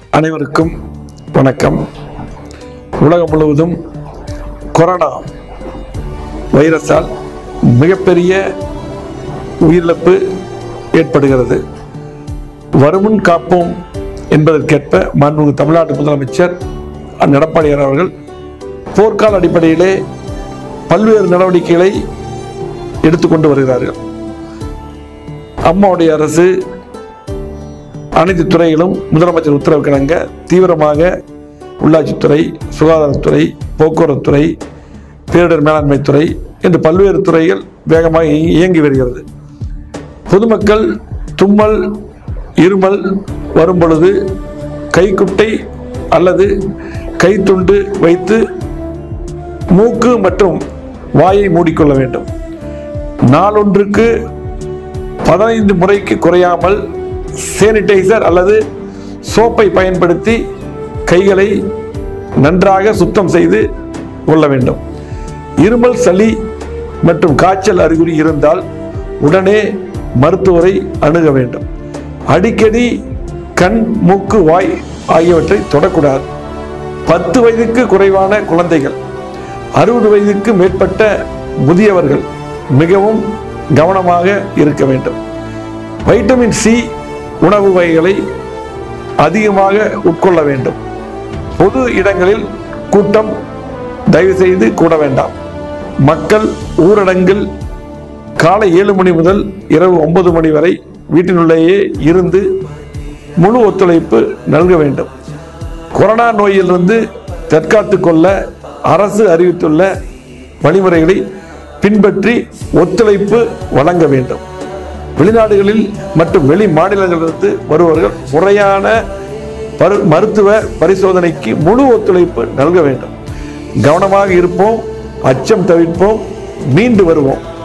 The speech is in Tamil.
அனைவருக்கும் வணக்கம் உலகம் முழுவதும் கொரோனா வைரஸால் மிகப்பெரிய உயிரிழப்பு ஏற்படுகிறது வருமுன் காப்போம் என்பதற்கேற்ப மாண்புமிகு தமிழ்நாட்டு முதலமைச்சர் அண்ணன் எடப்பாடியார் அவர்கள் போர்க்கால அடிப்படையிலே பல்வேறு நடவடிக்கைகளை எடுத்துக்கொண்டு வருகிறார்கள் அம்மாவுடைய அரசு அனைத்து துறைகளும் முதலமைச்சர் உத்தரவு கிடங்க தீவிரமாக உள்ளாட்சித்துறை சுகாதாரத்துறை போக்குவரத்துறை பேரிடர் மேலாண்மை துறை என்று பல்வேறு துறைகள் வேகமாக இய- இயங்கி வருகிறது பொதுமக்கள் தும்மல் இருமல் வரும் பொழுது கைக்குட்டை அல்லது கைத்துண்டு வைத்து மூக்கு மற்றும் வாயை மூடிக்கொள்ள வேண்டும் நாளொன்றுக்கு பதினைந்து முறைக்கு குறையாமல் சேனிடைசர் அல்லது சோப்பை பயன்படுத்தி கைகளை நன்றாக சுத்தம் செய்து கொள்ள வேண்டும் இருமல் சளி மற்றும் காய்ச்சல் அறிகுறி இருந்தால் உடனே மருத்துவரை அணுக வேண்டும் அடிக்கடி கண் மூக்கு வாய் ஆகியவற்றை தொடக்கூடாது பத்து வயதுக்கு குறைவான குழந்தைகள் அறுபது வயதுக்கு மேற்பட்ட முதியவர்கள் மிகவும் கவனமாக இருக்க வேண்டும் வைட்டமின் சி உணவு வகைகளை அதிகமாக உட்கொள்ள வேண்டும் பொது இடங்களில் கூட்டம் தயவு செய்து கூட வேண்டாம் மக்கள் ஊரடங்கில் காலை ஏழு மணி முதல் இரவு ஒன்பது மணி வரை வீட்டினுள்ளேயே இருந்து முழு ஒத்துழைப்பு நல்க வேண்டும் கொரோனா நோயிலிருந்து தற்காத்துக் கொள்ள அரசு அறிவித்துள்ள வழிமுறைகளை பின்பற்றி ஒத்துழைப்பு வழங்க வேண்டும் வெளிநாடுகளில் மற்றும் வெளி மாநிலங்களிலிருந்து வருபவர்கள் முறையான பரு- மருத்துவ பரிசோதனைக்கு முழு ஒத்துழைப்பு நல்க வேண்டும் கவனமாக இருப்போம் அச்சம் தவிர்ப்போம் மீண்டு வருவோம்